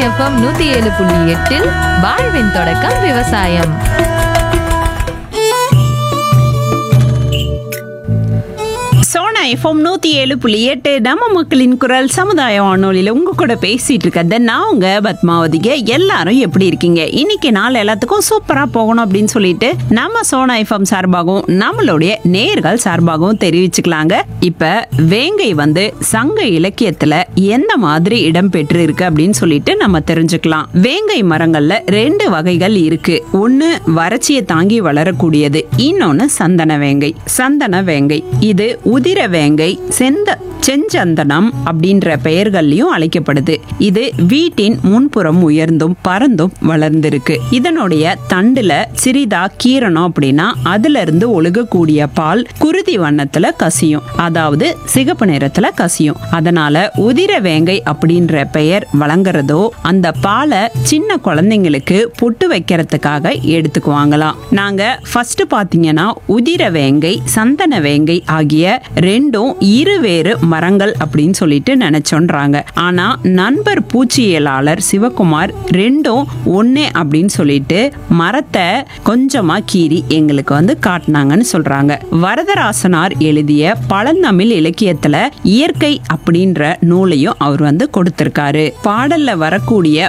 FM நூத்தி ஏழு புள்ளி எட்டில் வாழ்வின் தொடக்கம் விவசாயம் சோனா எஃப்எம் நூத்தி ஏழு புள்ளி எட்டு நம்ம மக்களின் குரல் சமுதாய வானொலியில உங்க கூட பேசிட்டு இருக்கிறத நான் உங்க பத்மாவதிக எல்லாரும் எப்படி இருக்கீங்க இன்னைக்கு நாள் எல்லாத்துக்கும் சூப்பரா போகணும் அப்படின்னு சொல்லிட்டு நம்ம சோனா எஃப்எம் சார்பாகவும் நம்மளுடைய நேர்கள் சார்பாகவும் தெரிவிச்சுக்கலாங்க இப்ப வேங்கை வந்து சங்க இலக்கியத்துல எந்த மாதிரி இடம் பெற்று இருக்கு அப்படின்னு சொல்லிட்டு நம்ம தெரிஞ்சுக்கலாம் வேங்கை மரங்கள்ல ரெண்டு வகைகள் இருக்கு ஒண்ணு வறட்சியை தாங்கி வளரக்கூடியது இன்னொன்னு சந்தன வேங்கை சந்தன வேங்கை இது உதிர வேங்கை செந்த செஞ்சந்தனம் அப்படின்ற பெயர்கள்லயும் அழைக்கப்படுது இது வீட்டின் முன்புறம் உயர்ந்தும் பறந்தும் வளர்ந்திருக்கு இதனுடைய தண்டுல சிறிதா கீரணும் அப்படின்னா அதுல இருந்து ஒழுகக்கூடிய பால் குருதி வண்ணத்துல கசியும் அதாவது சிகப்பு நிறத்துல கசியும் அதனால உதிர வேங்கை அப்படின்ற பெயர் வழங்குறதோ அந்த பாலை சின்ன குழந்தைங்களுக்கு புட்டு வைக்கிறதுக்காக எடுத்துக்குவாங்களாம் நாங்க ஃபர்ஸ்ட் பாத்தீங்கன்னா உதிர வேங்கை சந்தன வேங்கை ஆகிய ரெண்டும் இருவேறு மரங்கள் அப்படின்னு சொல்லிட்டு நினைச்சோன்றாங்க ஆனா நண்பர் பூச்சியலாளர் சிவகுமார் ரெண்டும் ஒண்ணே அப்படின்னு சொல்லிட்டு மரத்தை கொஞ்சமா கீறி எங்களுக்கு வந்து காட்டினாங்கன்னு சொல்றாங்க வரதராசனார் எழுதிய பழந்தமிழ் இலக்கியத்துல இயற்கை அப்படின்ற நூலையும் அவர் வந்து கொடுத்திருக்காரு பாடல்ல வரக்கூடிய